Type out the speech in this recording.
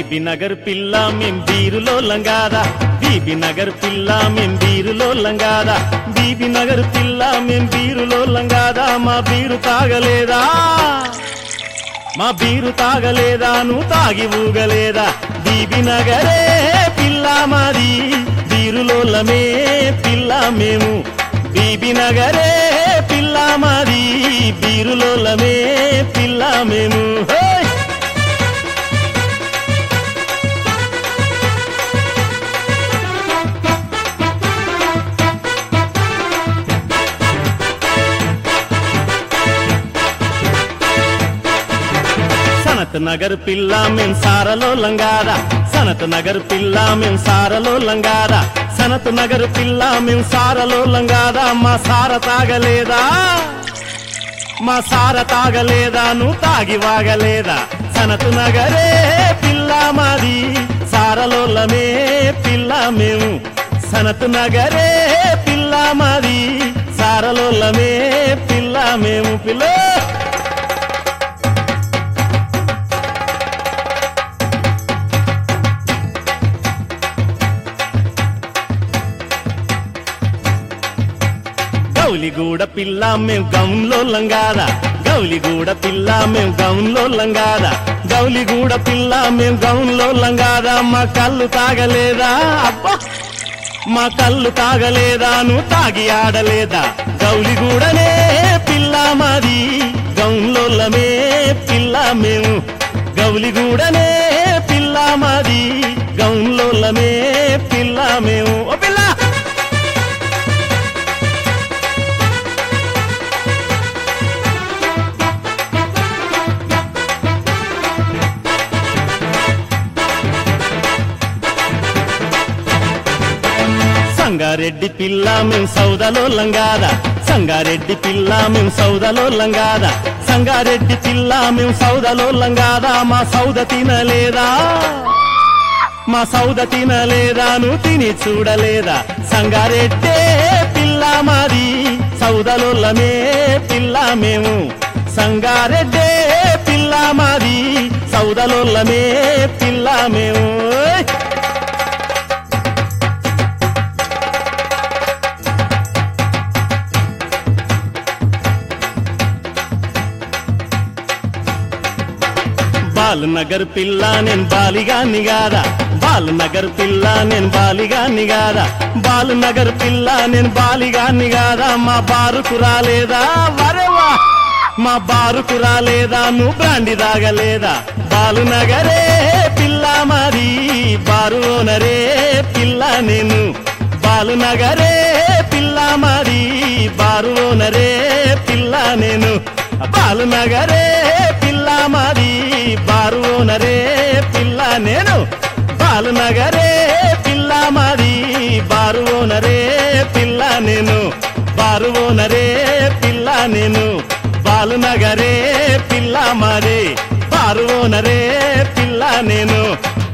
BB Nagar పిల్ల మేం బీరులో లంగాదా BB Nagar పిల్ల మేం బీరులో లంగాదా బీబీ నగర్ పిల్ల మేం బీరులో లంగాదా మా బీరు తాగలేదా మా బీరు తాగలేదా నువ్వు తాగి ఊగలేదా బీబీ నగరే పిల్ల మాది బీరులోలమే పిల్ల మేము బీబీ నగరే పిల్ల మాది బీరులోలమే పిల్ల మేము హే! సనత్ నగర్ పిల్ల మేం సారలో లంగారా సనత్ నగర్ పిల్ల మేం సారలో లంగారా సనత్ నగర్ పిల్ల మేం సారలో లంగారా మా సార తాగలేదా మా సార తాగలేదా నువ్వు తాగి వాగలేదా సనత్ నగరే పిల్ల మాది సారలోలమే పిల్ల మేము సనత్ నగరే పిల్ల మాది సారలోలమే పిల్ల మేము పిల్ల గౌలిగూడ పిల్ల మేం గౌన్లో లంగాదా గౌలిగూడ పిల్ల మేం గౌన్లో లంగాదా గౌలిగూడ పిల్ల మేం గౌన్లో లంగాదా మా కళ్ళు తాగలేదా అబ్బా మా కళ్ళు తాగలేదా నువ్వు తాగి ఆడలేదా గౌలిగూడనే పిల్ల మాది గౌన్లోలమే పిల్ల మేము గౌలిగూడనే పిల్ల మాది గౌన్లోలమే పిల్ల మేము ఓ పిల్ల సంగారెడ్డి పిల్ల మేము సౌదలో లంగాదా సంగారెడ్డి పిల్ల మేము సౌదలో లంగాదా సంగారెడ్డి పిల్ల మేము సౌదలో లంగాదా మా సౌద తినలేదా మా సౌద తినలేదా నువ్వు తిని చూడలేదా సంగారెడ్డే పిల్ల మాది సౌదలోలమే పిల్ల మేము సంగారెడ్డే పిల్ల మాది సౌదలోలమే పిల్ల మేము ఓయ్! బాల్ నగర్ పిల్ల నేను బాలిగా నిగాదా బాల్ నగర్ పిల్ల నేను బాలిగా నిగాదా బాల్ నగర్ పిల్ల నేను బాలిగా నిగాదా మా బారుకు రాలేదా వరేవా మా బారుకు రాలేదా నువ్వు బ్రాండి తాగలేదా బాలు నగరే పిల్ల మాది బారు ఓనరే పిల్ల నేను బాలు నగరే పిల్ల మాది బారు ఓనరే పిల్ల నేను బాలు నగరే పిల్ల మాది బారు ఓనరే పిల్ల నేను బాలు నగరే పిల్ల మాది బారు ఓనరే పిల్ల నేను బారు ఓనరే పిల్ల నేను బాలు నగరే పిల్ల మాది బారు ఓనరే పిల్ల నేను